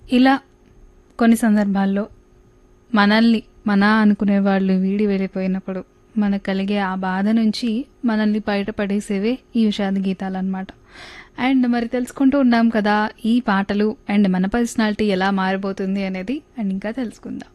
ఇలా కొన్ని సందర్భాల్లో మనల్ని మన అనుకునే వాళ్ళు వీడి వెళ్ళిపోయినప్పుడు మనకు కలిగే ఆ బాధ నుంచి మనల్ని బయటపడేసేవే ఈ విషాద గీతాలు అనమాట అండ్ మరి తెలుసుకుంటూ ఉన్నాం కదా ఈ పాటలు అండ్ మన పర్సనాలిటీ ఎలా మారిపోతుంది అనేది అండ్ ఇంకా తెలుసుకుందాం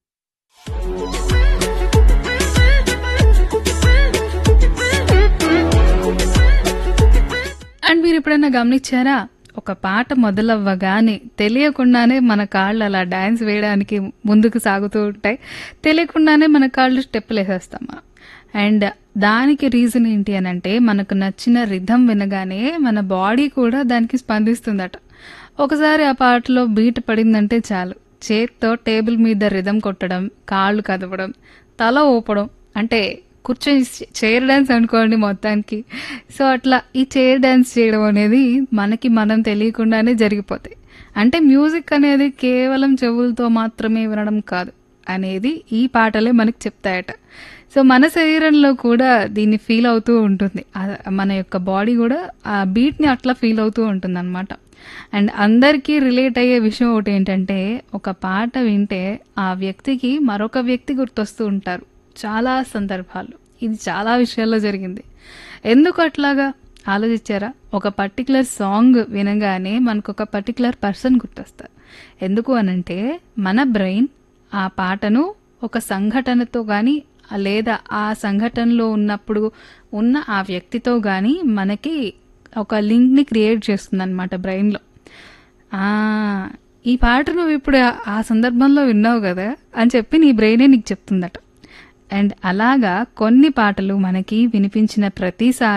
అండ్ మీరు ఎప్పుడైనా గమనించారా ఒక పాట మొదలవ్వగానే తెలియకుండానే మన కాళ్ళు అలా డ్యాన్స్ వేయడానికి ముందుకు సాగుతూ ఉంటాయి తెలియకుండానే మన కాళ్ళు స్టెప్పులు వేసేస్తామా అండ్ దానికి రీజన్ ఏంటి అని అంటే మనకు నచ్చిన రిధం వినగానే మన బాడీ కూడా దానికి స్పందిస్తుందట ఒకసారి ఆ పాటలో బీట్ పడిందంటే చాలు చేత్తో టేబుల్ మీద రిధం కొట్టడం కాళ్ళు కదపడం తల ఊపడం అంటే కూర్చొని చైర్ డ్యాన్స్ అనుకోండి మొత్తానికి సో అట్లా ఈ చైర్ డ్యాన్స్ చేయడం అనేది మనకి మనం తెలియకుండానే జరిగిపోతాయి అంటే మ్యూజిక్ అనేది కేవలం చెవులతో మాత్రమే వినడం కాదు అనేది ఈ పాటలే మనకి చెప్తాయట సో మన శరీరంలో కూడా దీన్ని ఫీల్ అవుతూ ఉంటుంది ఆ- మన యొక్క బాడీ కూడా ఆ బీట్ని అట్లా ఫీల్ అవుతూ ఉంటుంది అనమాట అండ్ అందరికీ రిలేట్ అయ్యే విషయం ఒకటి ఏంటంటే ఒక పాట వింటే ఆ వ్యక్తికి మరొక వ్యక్తి గుర్తొస్తూ ఉంటారు చాలా సందర్భాలు ఇది చాలా విషయాల్లో జరిగింది ఎందుకు అట్లాగా ఆలోచించారా ఒక పర్టికులర్ సాంగ్ వినగానే మనకు ఒక పర్టికులర్ పర్సన్ గుర్తొస్తారు ఎందుకు అనంటే మన బ్రెయిన్ ఆ పాటను ఒక సంఘటనతో కానీ లేదా ఆ సంఘటనలో ఉన్నప్పుడు ఉన్న ఆ వ్యక్తితో కానీ మనకి ఒక లింక్ని క్రియేట్ చేస్తుంది అనమాట బ్రెయిన్లో ఈ పాట నువ్వు ఇప్పుడు ఆ- ఆ సందర్భంలో విన్నావు కదా అని చెప్పి నీ బ్రెయినే నీకు చెప్తుందట అండ్ అలాగా కొన్ని పాటలు మనకి వినిపించిన ప్రతిసారి